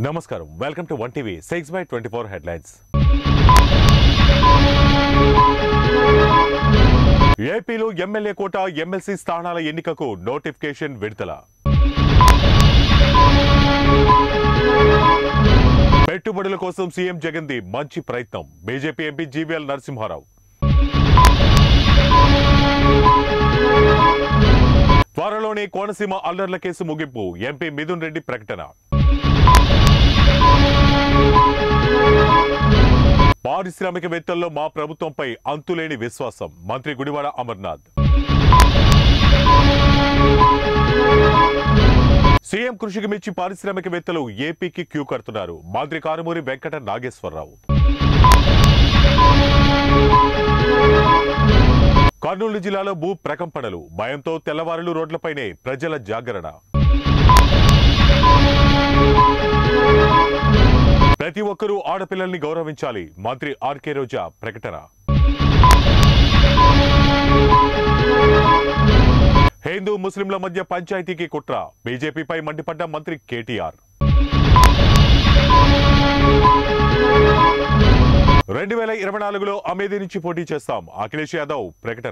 నమస్కారం welcome to one TV six by twenty four headlines ఏపీలో MLA quota MLC స్థానాల ఎన్నికకు నోటిఫికేషన్ విడుదల పెట్టుబడుల కోసం సీఎం జగన్ ది మంచి ప్రయత్నం బీజేపీ ఎంపీ జీవీఎల్ నరసింహారావు త్వరలోనే కోనసీమ అల్లర్ల కేసు ముగింపు ఎంపీ మిథున్ రెడ్డి ప్రకటన పారిశ్రామికవేత్తల్లో మా ప్రభుత్వంపై అంతులేని విశ్వాసం మంత్రి గుడివాడ అమర్నాథ్ సీఎం కృషికి మెచ్చి పారిశ్రామికవేత్తలు ఏపీకి క్యూ కడుతున్నారు మంత్రి కారుమూరి వెంకట నాగేశ్వరరావు కర్నూలు జిల్లాలో భూ ప్రకంపనలు భయంతో తెల్లవారులు రోడ్లపైనే ప్రజల జాగరణ ప్రతి ఒక్కరూ ఆడపిల్లల్ని గౌరవించాలి మంత్రి ఆర్కే రోజా ప్రకటన హిందూ ముస్లింల మధ్య పంచాయతీకి కుట్ర బీజేపీపై మండిపడ్డ మంత్రి కేటీఆర్ రెండు వేల ఇరవై నాలుగులో అమేధి నుంచి పోటీ చేస్తాం అఖిలేష్ యాదవ్ ప్రకటన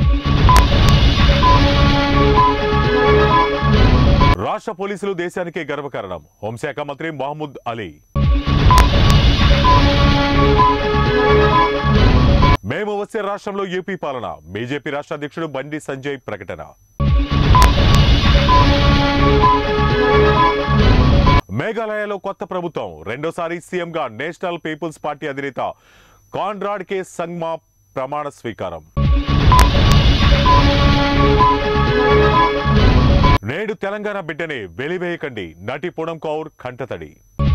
రాష్ట్ర పోలీసులు దేశానికే గర్వకారణం హోంశాఖ మంత్రి మహమూద్ అలీ మేము వస్తే రాష్ట్రంలో యూపీ పాలన బీజేపీ రాష్ట్ర అధ్యక్షుడు బండి సంజయ్ ప్రకటన మేఘాలయలో కొత్త ప్రభుత్వం రెండోసారి సీఎంగా నేషనల్ పీపుల్స్ పార్టీ అధినేత కాన్రాడ్ కే సంగ్మా ప్రమాణ స్వీకారం నేడు తెలంగాణ బిడ్డనే వెలివేయకండి నటి పూనం కౌర్ కంటతడి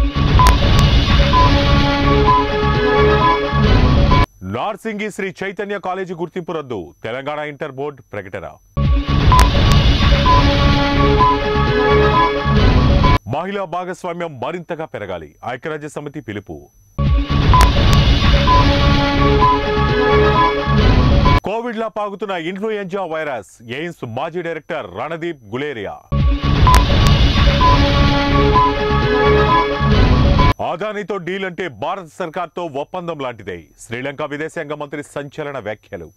నార్సింగి శ్రీ చైతన్య కాలేజీ గుర్తింపు రద్దు తెలంగాణ ఇంటర్ బోర్డు ప్రకటన మహిళా భాగస్వామ్యం మరింతగా పెరగాలి ఐక్యరాజ్య సమితి పిలుపు కోవిడ్ లా పాగుతున్న ఇన్ఫ్లుయెంజా వైరస్ ఎయిమ్స్ మాజీ డైరెక్టర్ రణదీప్ గులేరియా అదానితో డీల్ అంటే భారత సర్కార్తో ఒప్పందం లాంటిదే శ్రీలంక విదేశాంగ మంత్రి సంచలన వ్యాఖ్యలు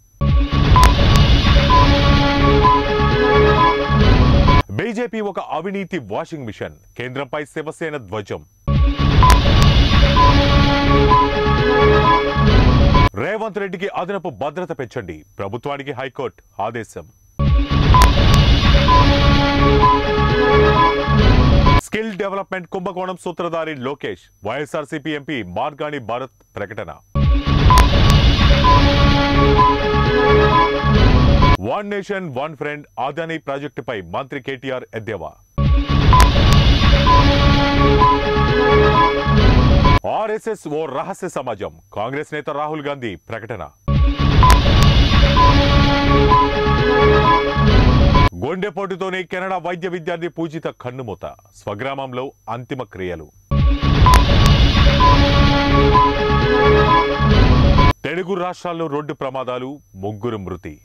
బీజేపీ ఒక అవినీతి వాషింగ్ మిషన్ కేంద్రంపై శివసేన ధ్వజం రేవంత్ రెడ్డికి అదనపు భద్రత పెంచండి ప్రభుత్వానికి హైకోర్టు ఆదేశం స్కిల్ డెవలప్మెంట్ కుంభకోణం సూత్రధారి లోకేష్ వైఎస్ఆర్సీపీ ఎంపీ మార్గాని భారత్ ప్రకటన one nation one friend Adani ప్రాజెక్టుపై మంత్రి కేటీఆర్ ఎద్దేవా ఆర్ఎస్ఎస్ ఓ రహస్య సమాజం కాంగ్రెస్ నేత రాహుల్ గాంధీ ప్రకటన గుండెపోటుతోనే కెనడా వైద్య విద్యార్థి పూజిత కన్నుమూత స్వగ్రామంలో అంతిమ క్రియలు తెలుగు రాష్ట్రాల్లో రోడ్డు ప్రమాదాలు ముగ్గురు మృతి